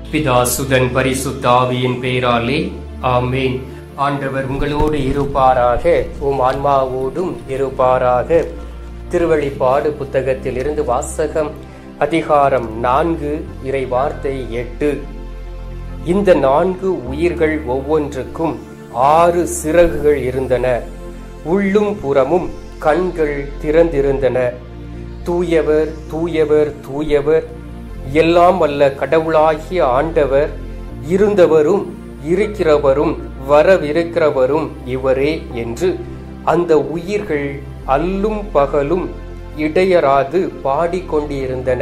பிதாசுதன் பரிசுத்தாவியின் பேராலே ஆமேன் ஆண்டவர் உங்களோடு இருப்பாராக உம் ஆன்மாவோடும் இருப்பாராக திருவழிப்பாடு புத்தகத்தில் இருந்து வாசகம் அதிகாரம் நான்கு இறை வார்த்தை எட்டு இந்த நான்கு உயிர்கள் ஒவ்வொன்றுக்கும் ஆறு சிறகுகள் இருந்தன உள்ளும் புறமும் கண்கள் திறந்திருந்தன தூயவர் தூயவர் தூயவர் எல்லாம் வல்ல கடவுளாகிய ஆண்டவர் இருந்தவரும் இருக்கிறவரும் வரவிருக்கிறவரும் இவரே என்று அந்த உயிர்கள் அல்லும் பகலும் இடையராது பாடிக்கொண்டிருந்தன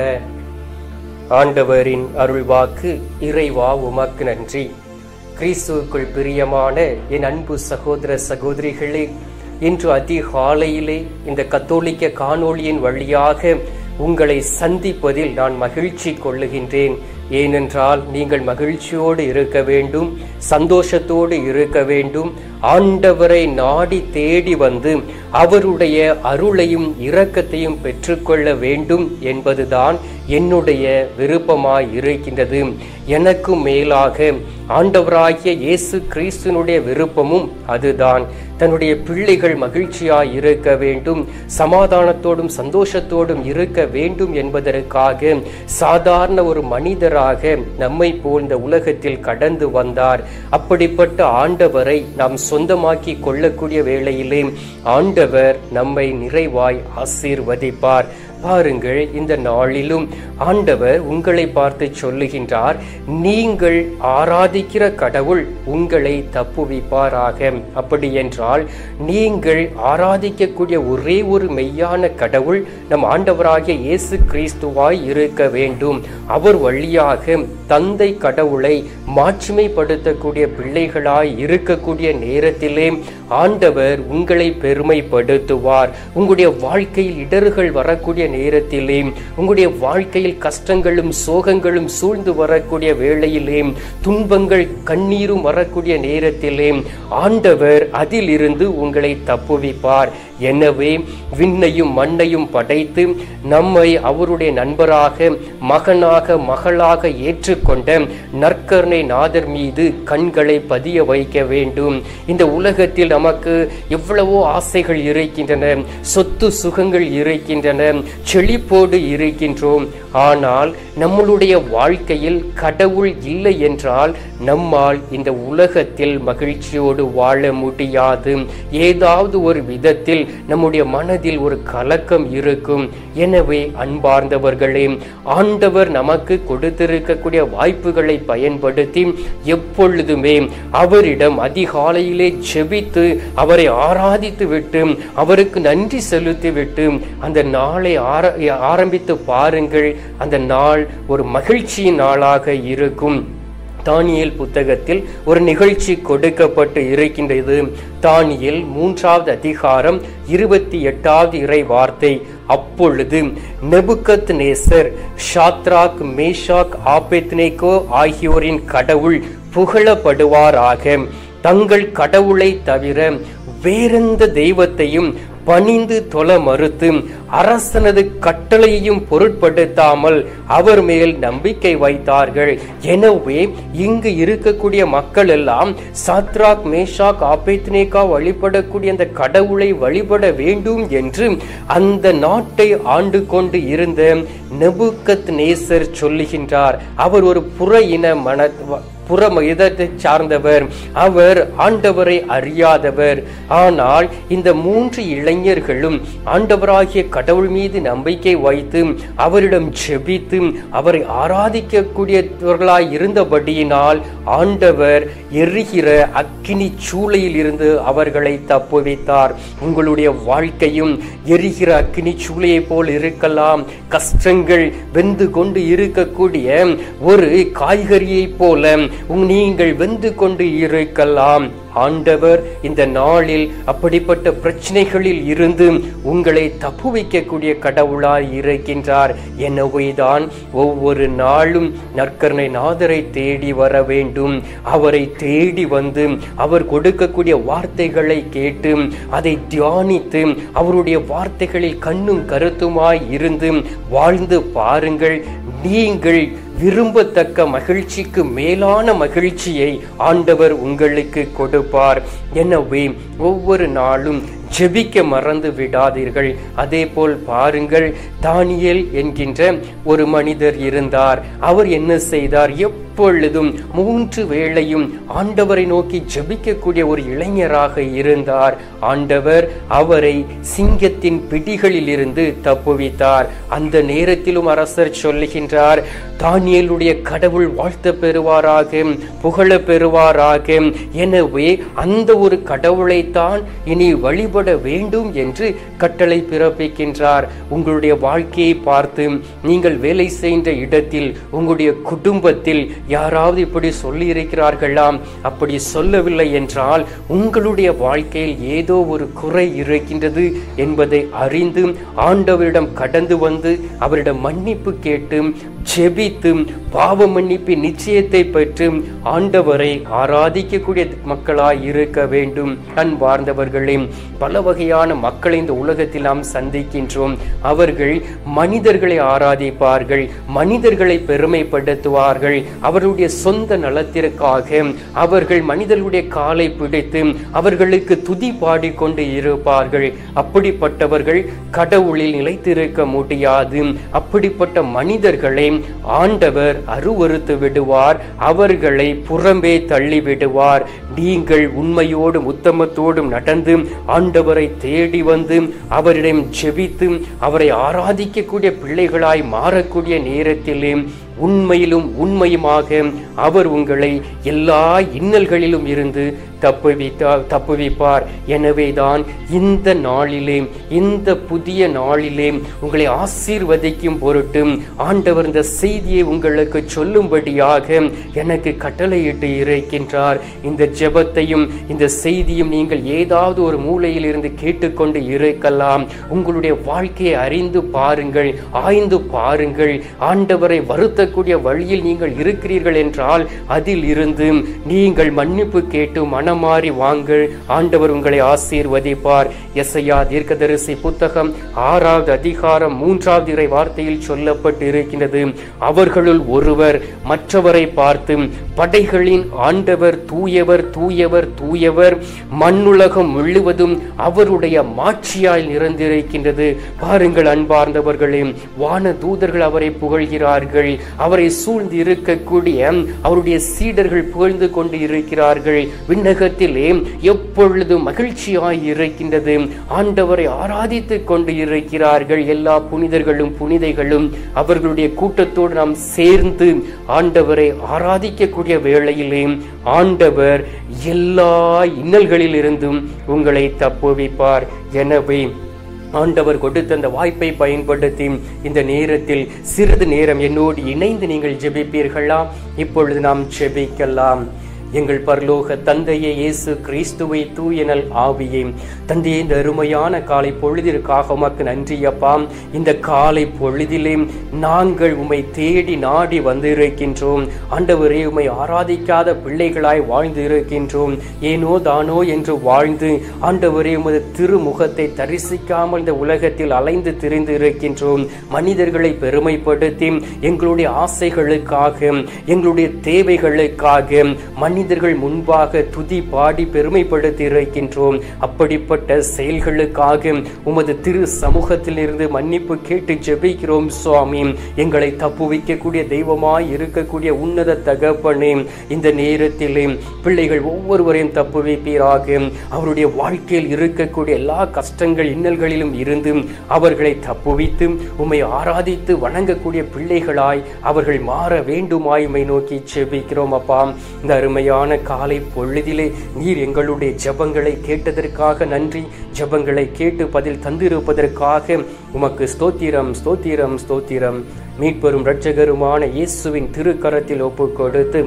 ஆண்டவரின் அருள்வாக்கு இறைவா உமக்கு நன்றி கிறிஸ்துவுக்குள் பிரியமான என் அன்பு சகோதர சகோதரிகளே இன்று அதிகாலையிலே இந்த கத்தோலிக்க காணொளியின் வழியாக உங்களை சந்திப்பதில் நான் மகிழ்ச்சி கொள்ளுகின்றேன் ஏனென்றால் நீங்கள் மகிழ்ச்சியோடு இருக்க வேண்டும் சந்தோஷத்தோடு இருக்க வேண்டும் ஆண்டவரை நாடி தேடி வந்து அவருடைய அருளையும் இரக்கத்தையும் பெற்றுக்கொள்ள வேண்டும் என்பதுதான் என்னுடைய விருப்பமாய் இருக்கின்றது எனக்கு மேலாக ஆண்டவராகிய இயேசு கிறிஸ்துனுடைய விருப்பமும் அதுதான் தன்னுடைய பிள்ளைகள் மகிழ்ச்சியாய் இருக்க வேண்டும் சமாதானத்தோடும் சந்தோஷத்தோடும் இருக்க வேண்டும் என்பதற்காக சாதாரண ஒரு மனிதராக நம்மை போல் இந்த உலகத்தில் கடந்து வந்தார் அப்படிப்பட்ட ஆண்டவரை நாம் சொந்தமாக்கி கொள்ளக்கூடிய வேளையிலே ஆண்டவர் நம்மை நிறைவாய் ஆசீர்வதிப்பார் பாருங்கள் இந்த நாளிலும் ஆண்டவர் உங்களை பார்த்து சொல்லுகின்றார் நீங்கள் ஆராதிக்கிற கடவுள் உங்களை தப்புவிப்பாராக அப்படி என்றால் நீங்கள் ஆராதிக்கக்கூடிய ஒரே ஒரு மெய்யான கடவுள் நம் ஆண்டவராகிய இயேசு கிறிஸ்துவாய் இருக்க வேண்டும் அவர் வழியாக தந்தை கடவுளை மாட்சிமைப்படுத்தக்கூடிய பிள்ளைகளாய் இருக்கக்கூடிய நேரத்திலே ஆண்டவர் உங்களை பெருமைப்படுத்துவார் உங்களுடைய வாழ்க்கையில் இடர்கள் வரக்கூடிய நேரத்திலே உங்களுடைய வாழ்க்கையில் கஷ்டங்களும் சோகங்களும் சூழ்ந்து வரக்கூடிய வேளையிலே துன்பங்கள் கண்ணீரும் வரக்கூடிய நேரத்திலே ஆண்டவர் அதிலிருந்து உங்களை தப்புவிப்பார் எனவே விண்ணையும் மண்ணையும் படைத்து நம்மை அவருடைய நண்பராக மகனாக மகளாக ஏற்றுக்கொண்ட நற்கருணை நாதர் மீது கண்களை பதிய வைக்க வேண்டும் இந்த உலகத்தில் நமக்கு எவ்வளவோ ஆசைகள் இருக்கின்றன சொத்து சுகங்கள் இருக்கின்றன செழிப்போடு இருக்கின்றோம் ஆனால் நம்மளுடைய வாழ்க்கையில் கடவுள் இல்லை என்றால் நம்மால் இந்த உலகத்தில் மகிழ்ச்சியோடு வாழ முடியாது ஏதாவது ஒரு விதத்தில் நம்முடைய மனதில் ஒரு கலக்கம் இருக்கும் எனவே அன்பார்ந்தவர்களே ஆண்டவர் நமக்கு கொடுத்திருக்கக்கூடிய வாய்ப்புகளை பயன்படுத்தி எப்பொழுதுமே அவரிடம் அதிகாலையிலே செபித்து அவரை ஆராதித்து விட்டு அவருக்கு நன்றி செலுத்தி விட்டு அந்த நாளை ஆரம்பித்து பாருங்கள் அந்த நாள் ஒரு மகிழ்ச்சியின் நாளாக இருக்கும் தானியல் புத்தகத்தில் ஒரு நிகழ்ச்சி கொடுக்கப்பட்டு இருக்கின்றது தானியல் மூன்றாவது அதிகாரம் இருபத்தி எட்டாவது இறை வார்த்தை அப்பொழுது நெபுக்கத் நேசர் ஷாத்ராக் மேஷாக் ஆபெத்னேகோ ஆகியோரின் கடவுள் புகழப்படுவாராக தங்கள் கடவுளை தவிர வேறெந்த தெய்வத்தையும் பணிந்து தொல மறுத்து அரசனது கட்டளையையும் பொருட்படுத்தாமல் அவர் மேல் நம்பிக்கை வைத்தார்கள் எனவே இங்கு இருக்கக்கூடிய மக்கள் எல்லாம் சாத்ராக் மேஷாக் ஆபேத்னேகா வழிபடக்கூடிய அந்த கடவுளை வழிபட வேண்டும் என்று அந்த நாட்டை ஆண்டு கொண்டு இருந்த நெபுக்கத் நேசர் சொல்லுகின்றார் அவர் ஒரு புற இன மன புற இதத்தை சார்ந்தவர் அவர் ஆண்டவரை அறியாதவர் ஆனால் இந்த மூன்று இளைஞர்களும் ஆண்டவராகிய கடவுள் மீது நம்பிக்கை வைத்து அவரிடம் ஜெபித்து அவரை ஆராதிக்கக்கூடியவர்களாய் இருந்தபடியினால் ஆண்டவர் எரிகிற அக்கினி சூளையில் இருந்து அவர்களை தப்புவித்தார் உங்களுடைய வாழ்க்கையும் எரிகிற அக்கினி சூளையை போல் இருக்கலாம் கஷ்டங்கள் வெந்து கொண்டு இருக்கக்கூடிய ஒரு காய்கறியை போல நீங்கள் வெந்து கொண்டு இருக்கலாம் ஆண்டவர் இந்த நாளில் அப்படிப்பட்ட பிரச்சனைகளில் இருந்து உங்களை தப்புவிக்கக்கூடிய கடவுளாய் இருக்கின்றார் எனவேதான் ஒவ்வொரு நாளும் நற்கருணை நாதரை தேடி வர வேண்டும் அவரை தேடி வந்து அவர் கொடுக்கக்கூடிய வார்த்தைகளை கேட்டு அதை தியானித்து அவருடைய வார்த்தைகளில் கண்ணும் கருத்துமாய் இருந்து வாழ்ந்து பாருங்கள் நீங்கள் விரும்பத்தக்க மகிழ்ச்சிக்கு மேலான மகிழ்ச்சியை ஆண்டவர் உங்களுக்கு கொடுப்பார் எனவே ஒவ்வொரு நாளும் ஜெபிக்க மறந்து விடாதீர்கள் அதே போல் பாருங்கள் தானியேல் என்கின்ற ஒரு மனிதர் இருந்தார் அவர் என்ன செய்தார் எப்பொழுதும் மூன்று வேளையும் ஆண்டவரை நோக்கி ஜெபிக்கக்கூடிய ஒரு இளைஞராக இருந்தார் ஆண்டவர் அவரை சிங்கத்தின் பிடிகளில் இருந்து தப்புவித்தார் அந்த நேரத்திலும் அரசர் சொல்லுகின்றார் தானியேலுடைய கடவுள் வாழ்த்த பெறுவாராக புகழ பெறுவாராக எனவே அந்த ஒரு கடவுளைத்தான் இனி வழிபட வேண்டும் என்று கட்டளை பிறப்பிக்கின்றார் உங்களுடைய வாழ்க்கையை பார்த்து நீங்கள் வேலை செய்கின்ற இடத்தில் உங்களுடைய குடும்பத்தில் யாராவது இப்படி சொல்லி இருக்கிறார்களாம் அப்படி சொல்லவில்லை என்றால் உங்களுடைய வாழ்க்கையில் ஏதோ ஒரு குறை இருக்கின்றது என்பதை அறிந்து ஆண்டவரிடம் கடந்து வந்து அவரிடம் மன்னிப்பு கேட்டு ஜெபித்து பாவ மன்னிப்பின் நிச்சயத்தை பெற்று ஆண்டவரை ஆராதிக்கக்கூடிய மக்களாய் இருக்க வேண்டும் அன்பார்ந்தவர்களே பல வகையான மக்களை இந்த உலகத்தில் நாம் சந்திக்கின்றோம் அவர்கள் மனிதர்களை ஆராதிப்பார்கள் மனிதர்களை பெருமைப்படுத்துவார்கள் அவர்களுடைய சொந்த நலத்திற்காக அவர்கள் மனிதர்களுடைய காலை பிடித்து அவர்களுக்கு துதி பாடிக்கொண்டு இருப்பார்கள் அப்படிப்பட்டவர்கள் கடவுளில் நிலைத்திருக்க முடியாது அப்படிப்பட்ட மனிதர்களை ஆண்டவர் அருவறுத்து விடுவார் அவர்களை புறம்பே தள்ளி விடுவார் நீங்கள் உண்மையோடும் உத்தமத்தோடும் நடந்து ஆண்டவரை தேடி வந்து அவரிடம் ஜெபித்து அவரை ஆராதிக்கக்கூடிய பிள்ளைகளாய் மாறக்கூடிய நேரத்திலே உண்மையிலும் உண்மையுமாக அவர் உங்களை எல்லா இன்னல்களிலும் இருந்து தப்புவித்தார் தப்புவிப்பார் எனவேதான் இந்த நாளிலே இந்த புதிய நாளிலே உங்களை ஆசீர்வதிக்கும் பொருட்டு ஆண்டவர் இந்த செய்தியை உங்களுக்கு சொல்லும்படியாக எனக்கு கட்டளையிட்டு இருக்கின்றார் இந்த ஜெபத்தையும் இந்த செய்தியும் நீங்கள் ஏதாவது ஒரு மூலையில் இருந்து கேட்டுக்கொண்டு இருக்கலாம் உங்களுடைய வாழ்க்கையை அறிந்து பாருங்கள் ஆய்ந்து பாருங்கள் ஆண்டவரை வருத்தக்கூடிய வழியில் நீங்கள் இருக்கிறீர்கள் என்றால் அதில் இருந்து நீங்கள் மன்னிப்பு கேட்டு மனமாறி வாங்கள் ஆண்டவர் உங்களை ஆசீர்வதிப்பார் எஸ்ஐயா தீர்க்கதரிசி புத்தகம் ஆறாவது அதிகாரம் மூன்றாவது இறை வார்த்தையில் சொல்லப்பட்டு இருக்கின்றது அவர்களுள் ஒருவர் மற்றவரை பார்த்து படைகளின் ஆண்டவர் தூயவர் தூயவர் தூயவர் மண்ணுலகம் முழுவதும் அவருடைய மாட்சியால் நிறைந்திருக்கின்றது பாருங்கள் அன்பார்ந்தவர்களே வான தூதர்கள் அவரை புகழ்கிறார்கள் அவரை சூழ்ந்து இருக்கக்கூடிய அவருடைய சீடர்கள் புகழ்ந்து கொண்டு இருக்கிறார்கள் விண்ணகத்திலே எப்பொழுதும் மகிழ்ச்சியாய் இருக்கின்றது ஆண்டவரை ஆராதித்துக் கொண்டு இருக்கிறார்கள் எல்லா புனிதர்களும் புனிதைகளும் அவர்களுடைய கூட்டத்தோடு நாம் சேர்ந்து ஆண்டவரை ஆராதிக்கக்கூடிய வேளையிலே ஆண்டவர் எல்லா இன்னல்களில் இருந்தும் உங்களை தப்புவிப்பார் எனவே ஆண்டவர் கொடுத்த அந்த வாய்ப்பை பயன்படுத்தி இந்த நேரத்தில் சிறிது நேரம் என்னோடு இணைந்து நீங்கள் ஜெபிப்பீர்களா இப்பொழுது நாம் ஜெபிக்கலாம் எங்கள் பரலோக தந்தையே இயேசு கிறிஸ்துவை தூயனல் ஆவியே தந்தையே இந்த அருமையான காலை பொழுதிற்காக உமக்கு நன்றி அப்பா இந்த காலை பொழுதிலே நாங்கள் உம்மை தேடி நாடி வந்திருக்கின்றோம் ஆண்டவரே உம்மை ஆராதிக்காத பிள்ளைகளாய் வாழ்ந்து இருக்கின்றோம் ஏனோ தானோ என்று வாழ்ந்து ஆண்டவரே உமது திருமுகத்தை தரிசிக்காமல் இந்த உலகத்தில் அலைந்து திரிந்து இருக்கின்றோம் மனிதர்களை பெருமைப்படுத்தி எங்களுடைய ஆசைகளுக்காக எங்களுடைய தேவைகளுக்காக மனிதர்கள் முன்பாக துதி பாடி பெருமைப்படுத்தி இருக்கின்றோம் அப்படிப்பட்ட செயல்களுக்காக உமது திரு சமூகத்தில் இருந்து மன்னிப்பு கேட்டு ஜெபிக்கிறோம் சுவாமி எங்களை தப்புவிக்கக்கூடிய தெய்வமாய் இருக்கக்கூடிய உன்னத தகப்பனே இந்த நேரத்திலே பிள்ளைகள் ஒவ்வொருவரையும் தப்புவிப்பீராக அவருடைய வாழ்க்கையில் இருக்கக்கூடிய எல்லா கஷ்டங்கள் இன்னல்களிலும் இருந்து அவர்களை தப்புவித்து உம்மை ஆராதித்து வணங்கக்கூடிய பிள்ளைகளாய் அவர்கள் மாற வேண்டுமாய் உம்மை நோக்கி ஜெபிக்கிறோம் அப்பா இந்த அருமையான காலை பொழுதிலே நீர் எங்களுடைய ஜெபங்களை கேட்டதற்காக நன்றி ஜெபங்களை கேட்டு பதில் தந்திருப்பதற்காக உமக்கு ஸ்தோத்திரம் ஸ்தோத்திரம் ஸ்தோத்திரம் மீட்பெரும் இரட்சகருமான இயேசுவின் திருக்கரத்தில் ஒப்பு கொடுத்து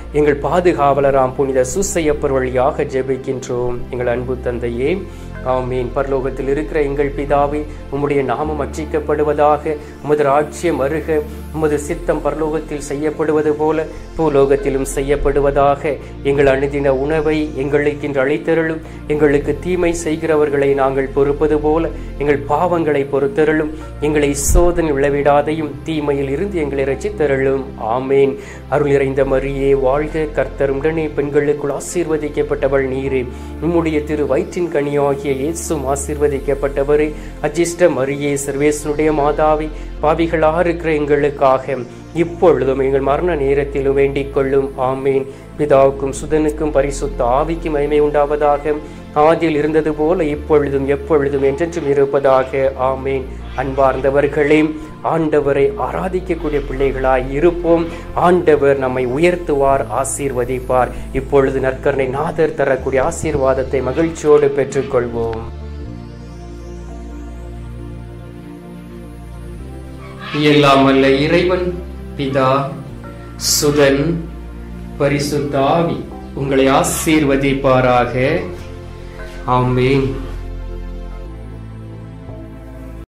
எங்கள் பாதுகாவலராம் புனித சூசையப்பர் வழியாக ஜெபிக்கின்றோம் எங்கள் அன்பு தந்தையே ஆமீன் பரலோகத்தில் இருக்கிற எங்கள் பிதாவே உம்முடைய நாமம் அர்ச்சிக்கப்படுவதாக உமது ராஜ்யம் அருக உமது சித்தம் பரலோகத்தில் செய்யப்படுவது போல பூலோகத்திலும் செய்யப்படுவதாக எங்கள் அணுதின உணவை எங்களுக்கு இன்று அளித்தருளும் எங்களுக்கு தீமை செய்கிறவர்களை நாங்கள் பொறுப்பது போல எங்கள் பாவங்களை பொறுத்தருளும் எங்களை சோதனை விளைவிடாதையும் தீமையில் இருந்து எங்களை ரசித்தருளும் ஆமேன் அருள் நிறைந்த மரியே வாழ்க கர்த்தர் உடனே பெண்களுக்குள் ஆசீர்வதிக்கப்பட்டவள் நீரே உம்முடைய திரு வயிற்றின் கனியாகிய இயேசும் ஆசீர்வதிக்கப்பட்டவரே அஜிஷ்ட மரியே சர்வேசனுடைய மாதாவே பாவிகளாக இருக்கிற எங்களுக்காக இப்பொழுதும் எங்கள் மரண நேரத்திலும் வேண்டிக் கொள்ளும் ஆமேன் பிதாவுக்கும் சுதனுக்கும் பரிசுத்த ஆவிக்கும் மகிமை உண்டாவதாக ஆதியில் இருந்தது போல இப்பொழுதும் எப்பொழுதும் என்றென்றும் இருப்பதாக ஆமேன் அன்பார்ந்தவர்களே ஆண்டவரை ஆராதிக்கக்கூடிய பிள்ளைகளாய் இருப்போம் ஆண்டவர் நம்மை உயர்த்துவார் ஆசீர்வதிப்பார் இப்பொழுது நற்கரணை நாதர் தரக்கூடிய ஆசீர்வாதத்தை மகிழ்ச்சியோடு பெற்றுக்கொள்வோம் எல்லாம் அல்ல இறைவன் பிதா சுதன் பரிசுத்தாவி உங்களை ஆசீர்வதிப்பாராக ஆமேன்